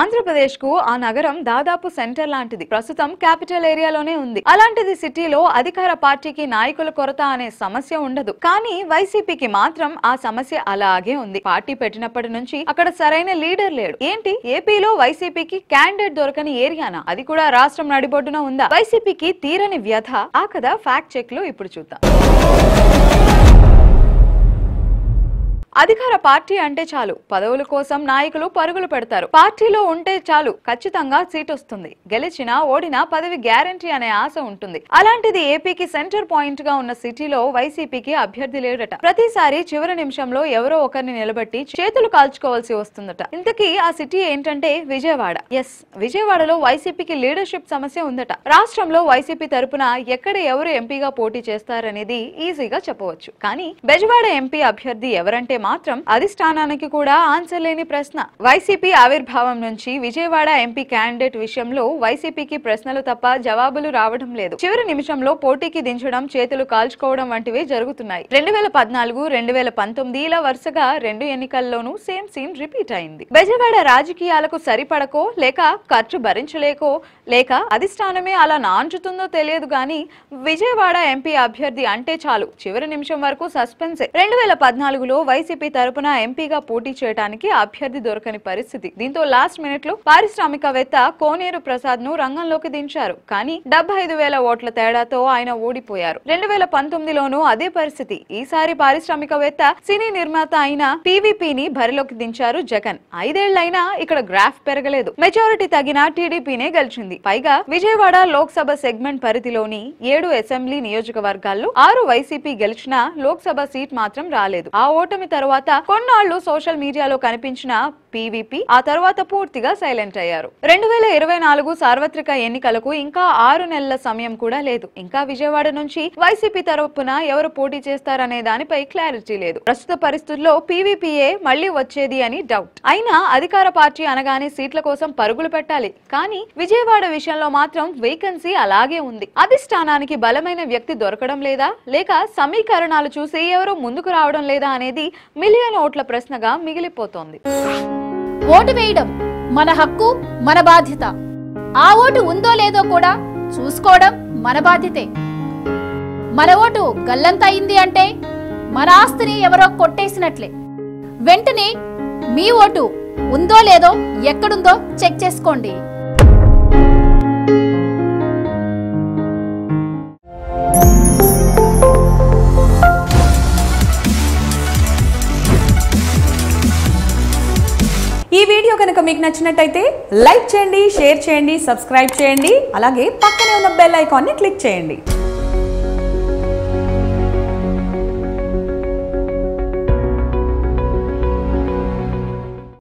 ఆంధ్రప్రదేశ్ కు ఆ నగరం దాదాపు సెంటర్ లాంటిది ప్రస్తుతం క్యాపిటల్ ఏరియాలోనే ఉంది అలాంటిది సిటీలో అధికార పార్టీకి నాయకుల కొరత అనే సమస్య ఉండదు కానీ వైసీపీకి మాత్రం ఆ సమస్య అలాగే ఉంది పార్టీ పెట్టినప్పటి నుంచి అక్కడ సరైన లీడర్ లేడు ఏంటి ఏపీలో వైసీపీకి క్యాండిడేట్ దొరకని ఏరియానా అది కూడా రాష్ట్రం నడిబొడ్డున ఉందా వైసీపీకి తీరని వ్యధ ఆ కథ ఫ్యాక్ట్ చెక్ లో ఇప్పుడు చూద్దాం అధికార పార్టీ అంటే చాలు పదవుల కోసం నాయకులు పరుగులు పెడతారు పార్టీలో ఉంటే చాలు ఖచ్చితంగా సీట్ వస్తుంది గెలిచినా ఓడినా పదవి గ్యారంటీ అనే ఆశ ఉంటుంది అలాంటిది ఏపీకి సెంటర్ పాయింట్ గా ఉన్న సిటీలో వైసీపీకి అభ్యర్థి లేడట ప్రతిసారి చివరి నిమిషంలో ఎవరో ఒకరిని నిలబెట్టి చేతులు కాల్చుకోవాల్సి వస్తుందట ఇంతకీ ఆ సిటీ ఏంటంటే విజయవాడ ఎస్ విజయవాడలో వైసీపీకి లీడర్షిప్ సమస్య ఉందట రాష్ట్రంలో వైసీపీ తరపున ఎక్కడ ఎవరు ఎంపీగా పోటీ చేస్తారనేది ఈజీగా చెప్పవచ్చు కానీ బెజవాడ ఎంపీ అభ్యర్థి ఎవరంటే మాత్రం అధిష్టానానికి కూడా ఆన్సర్ లేని ప్రశ్న వైసీపీ ఆవిర్భావం నుంచి విజయవాడ ఎంపీ క్యాండిడేట్ విషయంలో వైసీపీకి ప్రశ్నలు తప్ప జవాబులు రావడం లేదు చివరి నిమిషంలో పోటీకి దించడం చేతులు కాల్చుకోవడం వంటివి జరుగుతున్నాయి రెండు వేల పద్నాలుగు రెండు వేల పంతొమ్మిది ఇలా వరుసగా రెండు ఎన్నికల్లోనూ సేమ్ సీన్ రిపీట్ అయింది బెజవాడ రాజకీయాలకు సరిపడకో లేక ఖర్చు భరించలేకో లేక అధిష్టానమే అలా నాంచుతుందో తెలియదు గాని విజయవాడ ఎంపీ అభ్యర్థి అంటే చాలు చివరి నిమిషం వరకు సస్పెన్సే రెండు వేల పద్నాలుగులో వైసీపీ తరపున ఎంపీగా పోటీ చేయడానికి అభ్యర్థి దొరకని పరిస్థితి దీంతో లాస్ట్ మినిట్ లో పారిశ్రామికవేత్త కోనేరు ప్రసాద్ ను రంగంలోకి దించారు కానీ డెబ్బై ఐదు వేల ఓట్ల తేడాతో ఆయన ఓడిపోయారు రెండు వేల పంతొమ్మిదిలోనూ అదే పరిస్థితి ఈసారి పారిశ్రామికవేత్త సినీ నిర్మాత అయిన పీవీపీని బరిలోకి దించారు జగన్ ఐదేళ్లైనా ఇక్కడ గ్రాఫ్ పెరగలేదు మెజారిటీ తగిన టీడీపీనే గెలిచింది పైగా విజయవాడ లోక్సభ సెగ్మెంట్ పరిధిలోని ఏడు అసెంబ్లీ నియోజకవర్గాల్లో ఆరు వైసీపీ గెలిచినా లోక్సభ సీట్ మాత్రం రాలేదు ఆ ఓటమి తర్వాత కొన్నాళ్లు సోషల్ మీడియాలో కనిపించిన పీవీపీ ఆ తర్వాత పూర్తిగా సైలెంట్ అయ్యారు రెండు వేల ఇరవై నాలుగు సార్వత్రిక ఎన్నికలకు ఇంకా ఆరు నెలల సమయం కూడా లేదు ఇంకా విజయవాడ నుంచి వైసీపీ తరపున ఎవరు పోటీ చేస్తారనే దానిపై క్లారిటీ లేదు ప్రస్తుత పరిస్థితుల్లో పీవీపీఏ మళ్లీ వచ్చేది అని డౌట్ అయినా అధికార పార్టీ అనగానే సీట్ల కోసం పరుగులు పెట్టాలి కానీ విజయవాడ విషయంలో మాత్రం వేకెన్సీ అలాగే ఉంది అధిష్టానానికి బలమైన వ్యక్తి దొరకడం లేదా లేక సమీకరణాలు చూసి ఎవరో ముందుకు రావడం లేదా అనేది మిలియన్ ఓట్ల ప్రశ్నగా మిగిలిపోతోంది ఓటు వేయడం మన హక్కు మన బాధ్యత ఆ ఓటు ఉందో లేదో కూడా చూసుకోవడం మన బాధ్యతే మన ఓటు గల్లంత అయింది అంటే మన ఆస్తిని ఎవరో కొట్టేసినట్లే వెంటనే మీ ఓటు ఉందో లేదో ఎక్కడుందో చెక్ చేసుకోండి ఈ వీడియో కనుక మీకు నచ్చినట్టయితే లైక్ చేయండి షేర్ చేయండి సబ్స్క్రైబ్ చేయండి అలాగే పక్కనే ఉన్న బెల్ ఐకాన్ని క్లిక్ చేయండి